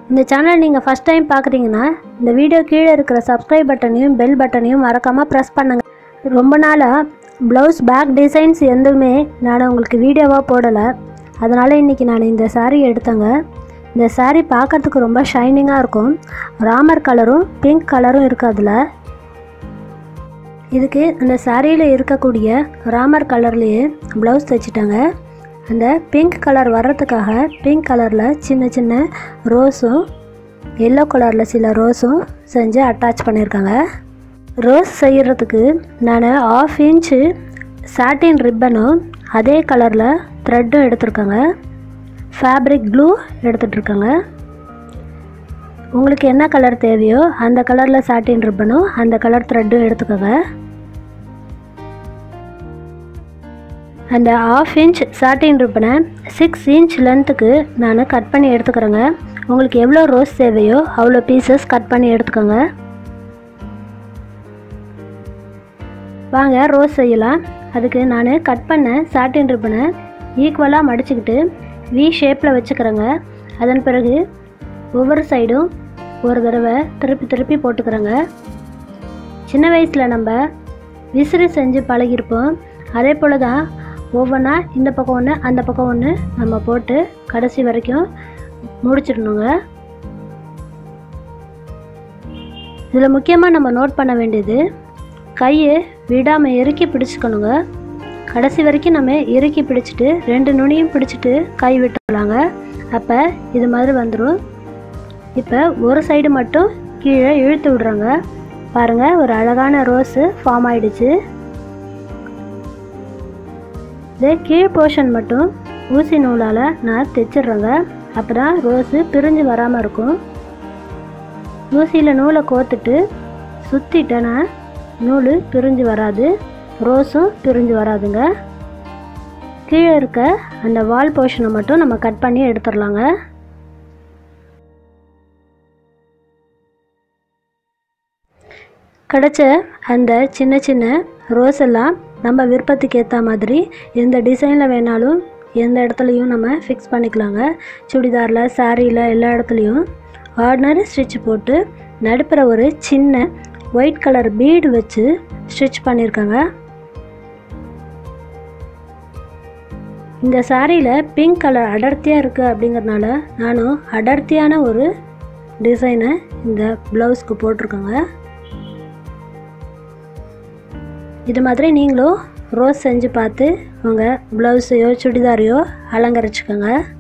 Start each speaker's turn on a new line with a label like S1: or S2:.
S1: இந்த சேனல் நீங்கள் first time பார்க்குறீங்கன்னா இந்த வீடியோ கீழே இருக்கிற சப்ஸ்கிரைப் பட்டனையும் பெல் பட்டனையும் மறக்காமல் ப்ரெஸ் பண்ணுங்கள் ரொம்ப நாளாக ப்ளவுஸ் பேக் டிசைன்ஸ் எதுவுமே நான் உங்களுக்கு வீடியோவாக போடலை அதனால் இன்றைக்கி நான் இந்த saree எடுத்தேங்க இந்த saree பார்க்கறதுக்கு ரொம்ப ஷைனிங்காக இருக்கும் ராமர் கலரும் பிங்க் கலரும் இருக்குது அதில் இதுக்கு அந்த சாரியில் இருக்கக்கூடிய ராமர் கலர்லேயே ப்ளவுஸ் தைச்சிட்டாங்க அந்த பிங்க் கலர் வர்றதுக்காக பிங்க் கலரில் சின்ன சின்ன ரோஸும் எல்லோ கலரில் சில ரோஸும் செஞ்சு அட்டாச் பண்ணியிருக்காங்க ரோஸ் செய்கிறதுக்கு நான் ஆஃப் இன்ச்சு சாட்டின் ரிப்பனும் அதே கலரில் த்ரெட்டும் எடுத்திருக்கேங்க ஃபேப்ரிக் க்ளூ எடுத்துகிட்ருக்கேங்க உங்களுக்கு என்ன கலர் தேவையோ அந்த கலரில் சாட்டின் ரிப்பனும் அந்த கலர் த்ரெட்டும் எடுத்துக்கோங்க அந்த ஆஃப் இன்ச் சாட்டின் ரிப்பனை சிக்ஸ் இன்ச் லென்த்துக்கு நான் கட் பண்ணி எடுத்துக்கிறேங்க உங்களுக்கு எவ்வளோ ரோஸ் தேவையோ அவ்வளோ பீசஸ் கட் பண்ணி எடுத்துக்கோங்க வாங்க ரோஸ் செய்யலாம் அதுக்கு நான் கட் பண்ண சாட்டின் ரிப்பனை ஈக்குவலாக மடிச்சுக்கிட்டு வி ஷேப்பில் வச்சுக்கிறேங்க அதன் பிறகு ஒவ்வொரு சைடும் ஒரு தடவை திருப்பி திருப்பி போட்டுக்கிறேங்க சின்ன வயசில் நம்ம விசிறி செஞ்சு பழகியிருப்போம் அதே போல் தான் ஒவ்வொன்றா இந்த பக்கம் ஒன்று அந்த பக்கம் ஒன்று நம்ம போட்டு கடைசி வரைக்கும் முடிச்சிடணுங்க இதில் முக்கியமாக நம்ம நோட் பண்ண வேண்டியது கையை விடாமல் இறுக்கி பிடிச்சிக்கணுங்க கடைசி வரைக்கும் நம்ம இறுக்கி பிடிச்சிட்டு ரெண்டு நுனியும் பிடிச்சிட்டு கை விட்டுறலாங்க அப்போ இது மாதிரி வந்துடும் இப்போ ஒரு சைடு மட்டும் கீழே இழுத்து விடுறாங்க பாருங்கள் ஒரு அழகான ரோஸு ஃபார்ம் ஆயிடுச்சு இது கீழ் போர்ஷன் மட்டும் ஊசி நூலால் நான் தைச்சிடுறேங்க அப்போ தான் ரோஸு பிரிஞ்சு வராமல் இருக்கும் ஊசியில் நூலை கோத்துட்டு சுற்றிட்டேன்னா நூல் பிரிஞ்சு வராது ரோஸும் பிரிஞ்சு வராதுங்க கீழே இருக்க அந்த வால் போர்ஷனை மட்டும் நம்ம கட் பண்ணி எடுத்துடலாங்க கிடைச்ச அந்த சின்ன சின்ன ரோஸ் எல்லாம் நம்ம விருப்பத்துக்கு ஏற்ற மாதிரி எந்த டிசைனில் வேணாலும் எந்த இடத்துலையும் நம்ம ஃபிக்ஸ் பண்ணிக்கலாங்க சுடிதாரில் சாரியில் எல்லா இடத்துலையும் ஆர்டினரி ஸ்டிச் போட்டு நடுப்புற ஒரு சின்ன ஒயிட் கலர் பீடு வச்சு ஸ்டிச் பண்ணியிருக்காங்க இந்த சாரியில் பிங்க் கலர் அடர்த்தியாக இருக்குது அப்படிங்கிறனால நானும் அடர்த்தியான ஒரு டிசைனை இந்த ப்ளவுஸ்க்கு போட்டிருக்கேங்க இது மாதிரி நீங்களும் ரோஸ் செஞ்சு பார்த்து உங்கள் ப்ளவுஸையோ சுடிதாரையோ அலங்கரிச்சுக்கோங்க